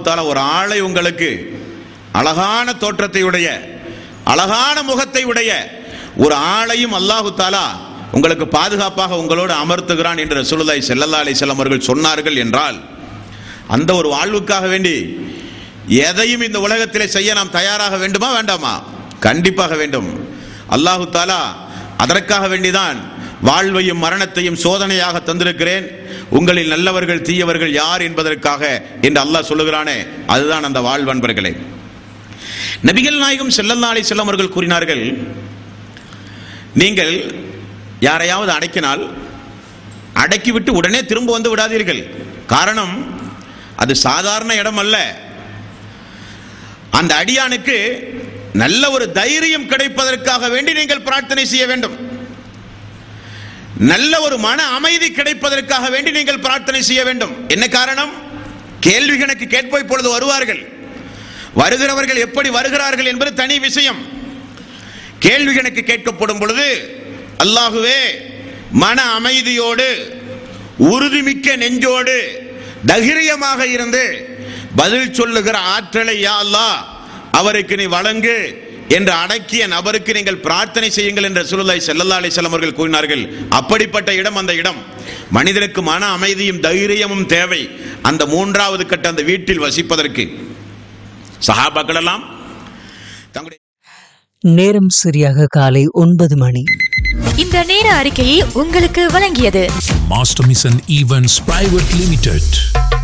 தாலா ஒரு ஆளை உங்களுக்கு அழகான தோற்றத்தை உடைய அழகான முகத்தை உடைய ஒரு ஆளையும் அல்லாஹு தாலா உங்களுக்கு பாதுகாப்பாக உங்களோடு அமர்த்துகிறான் என்று ரசூலுல்லாஹி ஸல்லல்லாஹு அலைஹி வஸல்லம் அவர்கள் சொன்னார்கள் என்றால் அந்த ஒரு வாழ்வுக்காக வேண்டி எதையும் இந்த உலகத்திலே செய்ய நாம் தயாராக வேண்டுமா வேண்டாமா கண்டிப்பாக வேண்டும் அல்லாஹு தாலா அதற்காக வேண்டிதான் வாழ்வையும் மரணத்தையும் சோதனையாக தந்திருக்கிறேன் உங்களில் நல்லவர்கள் தீயவர்கள் யார் என்பதற்காக என்று அல்லாஹ் சொல்லுகிறானே அதுதான் அந்த வாழ்வன்பர்களே நபிகள் நாயகம் ஸல்லல்லாஹு அலைஹி வஸல்லம் அவர்கள் கூறினார்கள் நீங்கள் யாரையாவது அடக்கினால் அடக்கிவிட்டு உடனே திரும்ப வந்து விடாதீர்கள் காரணம் அது சாதாரண இடம் அல்ல அந்த அடியானுக்கு நல்ல ஒரு தைரியம் கிடைப்பதற்காக வேண்டி நீங்கள் பிரார்த்தனை செய்ய வேண்டும் நல்ல ஒரு மன அமைதி கிடைப்பதற்காக வேண்டி நீங்கள் பிரார்த்தனை செய்ய வேண்டும் என்ன காரணம் கேள்வி கணக்கு கேட்ப இப்பொழுது வருவார்கள் வருகிறவர்கள் எப்படி வருகிறார்கள் என்பது தனி விஷயம் கேள்வி கணக்கு கேட்கப்படும் பொழுது அல்லாஹுவே மன அமைதியோடு உறுதிமிக்க நெஞ்சோடு தைரியமாக இருந்து பதில் சொல்லுகிற ஆற்றலை யா அல்லாஹ் அவருக்கு நீ வழங்கு என்று அடக்கிய நபருக்கு நீங்கள் பிரார்த்தனை செய்யுங்கள் என்று சுருல்லாய் செல்லல்லா அலிசல்லம் அவர்கள் கூறினார்கள் அப்படிப்பட்ட இடம் அந்த இடம் மனிதனுக்கு மன அமைதியும் தைரியமும் தேவை அந்த மூன்றாவது கட்ட அந்த வீட்டில் வசிப்பதற்கு சஹாபாக்கள் எல்லாம் தங்களுடைய நேரம் சரியாக காலை ஒன்பது மணி இந்த நேர அறிக்கையை உங்களுக்கு வழங்கியது Master Mission Events Private Limited.